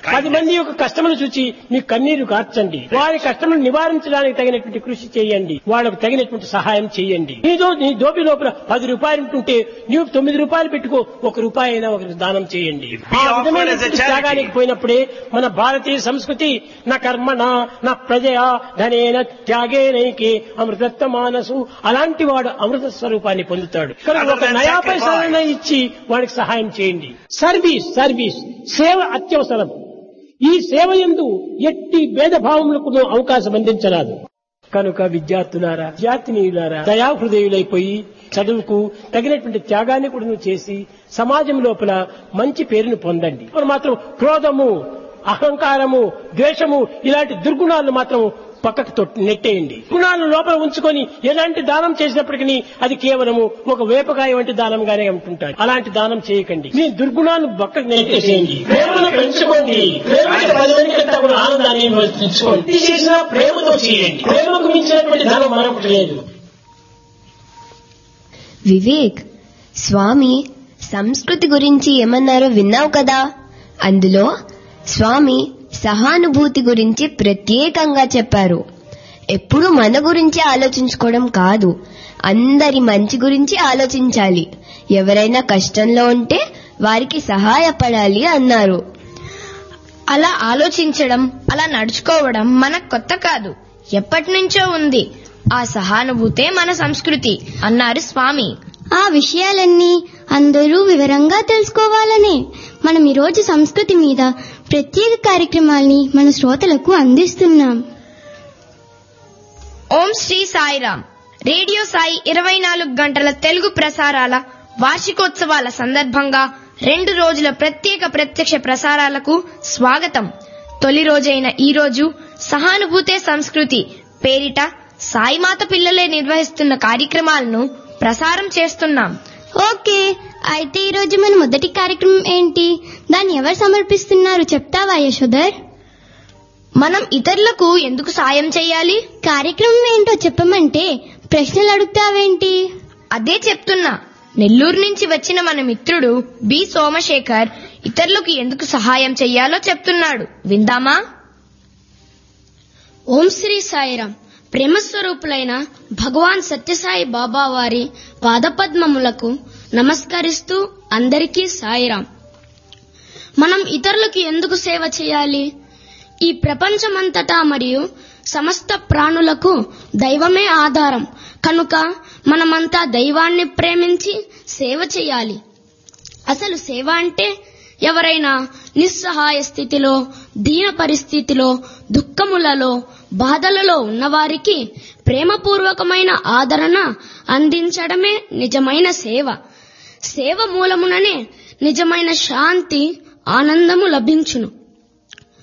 పది మంది యొక్క కష్టములు చూసి మీ కన్నీరు కార్చండి వారి కష్టములు నివారించడానికి తగినటువంటి కృషి చేయండి వాళ్ళకు తగినటువంటి సహాయం చేయండి నీదో నీ దోపి లోపల పది రూపాయలు ఉంటుంటే నీవు తొమ్మిది రూపాయలు పెట్టుకో ఒక రూపాయి అయినా ఒకరికి దానం చేయండి ఆ offered విధమైన as a charity. త్యాగానికి పోయినప్పుడే మన భారతీయ సంస్కృతి నా కర్మణ నా ప్రజయ ధనేన త్యాగేనైకే అమృతత్వ మానసు అలాంటి వాడు అమృత స్వరూపాన్ని పొందుతాడు కనుక Other ఒక than నయా sacrifice. పైసలైనా ఇచ్చి వాడికి సహాయం చేయండి సర్వీస్ సర్వీస్ సేవ అత్యవసరం ఈ సేవ ఎందు ఎట్టి భేదభావములకు అవకాశం అందించరాదు కనుక విద్యార్థులారా విద్యార్థినీయులారా దయాహృదయులైపోయి చదువుకు తగినటువంటి త్యాగాన్ని కూడా నువ్వు చేసి సమాజం లోపల మంచి పేరును పొందండి ఇప్పుడు మాత్రం క్రోధము అహంకారము ద్వేషము ఇలాంటి దుర్గుణాలను మాత్రం పక్కకు తొట్టి నెట్టేయండి గుణాలను లోపల ఉంచుకొని ఎలాంటి దానం చేసినప్పటికీ అది కేవలము ఒక వేపకాయ వంటి దానంగానే ఉంటుంటాడు అలాంటి దానం చేయకండి మీ దుర్గుణాలను పక్కకు నెట్టేసేయండి ప్రేమను పెంచుకోండి ప్రేమకి పది మందికంతా కూడా ఆనందాన్ని తెచ్చుకోండి ఇది చేసినా ప్రేమతో చేయండి ప్రేమకు మించినటువంటి ధనం మరొకటి లేదు వివేక్ స్వామి సంస్కృతి గురించి ఏమన్నారో విన్నావు కదా అందులో స్వామి సహానుభూతి గురించి ప్రత్యేకంగా చెప్పారు ఎప్పుడు మన గురించి ఆలోచించుకోవడం కాదు అందరి మంచి గురించి ఆలోచించాలి ఎవరైనా కష్టంలో ఉంటే వారికి సహాయపడాలి అన్నారు అలా ఆలోచించడం అలా నడుచుకోవడం మనకు కొత్త కాదు ఎప్పటి నుంచో ఉంది ఆ సహానుభూతే మన సంస్కృతి అన్నారు స్వామి ఆ విషయాలన్నీ అందరూ వివరంగా తెలుసుకోవాలనే మనం ఈరోజు సంస్కృతి మీద ప్రత్యేక కార్యక్రమాల్ని మన శ్రోతలకు అందిస్తున్నాం ఓం శ్రీ సాయిరామ్ రేడియో సాయి ఇరవై నాలుగు గంటల తెలుగు ప్రసారాల వార్షికోత్సవాల సందర్భంగా రెండు రోజుల ప్రత్యేక ప్రత్యక్ష ప్రసారాలకు స్వాగతం తొలి రోజైన ఈ రోజు సహానుభూతే సంస్కృతి పేరిట సాయిమాత పిల్లలే నిర్వహిస్తున్న కార్యక్రమాలను ప్రసారం చేస్తున్నాం ఓకే అయితే ఈరోజు మన మొదటి కార్యక్రమం ఏంటి దాన్ని ఎవరు సమర్పిస్తున్నారు చెప్తావా యశోదర్ మనం ఇతరులకు ఎందుకు సాయం చేయాలి కార్యక్రమం ఏంటో చెప్పమంటే ప్రశ్నలు అడుగుతావేంటి అదే చెప్తున్నా నెల్లూరు నుంచి వచ్చిన మన మిత్రుడు బి సోమశేఖర్ ఇతరులకు ఎందుకు సహాయం చెయ్యాలో చెప్తున్నాడు విందామా ఓం శ్రీ సాయిరాం ప్రేమస్వరూపులైన భగవాన్ సత్యసాయి బాబా వారి పాదపద్మములకు నమస్కరిస్తూ అందరికీ సాయిరాం మనం ఇతరులకు ఎందుకు సేవ చేయాలి ఈ ప్రపంచమంతటా మరియు సమస్త ప్రాణులకు దైవమే ఆధారం కనుక మనమంతా దైవాన్ని ప్రేమించి సేవ చేయాలి అసలు సేవ అంటే ఎవరైనా నిస్సహాయ స్థితిలో దీన పరిస్థితిలో దుఃఖములలో బాధలలో ఉన్నవారికి ప్రేమపూర్వకమైన ఆదరణ అందించడమే నిజమైన సేవ సేవ మూలముననే నిజమైన శాంతి ఆనందము లభించును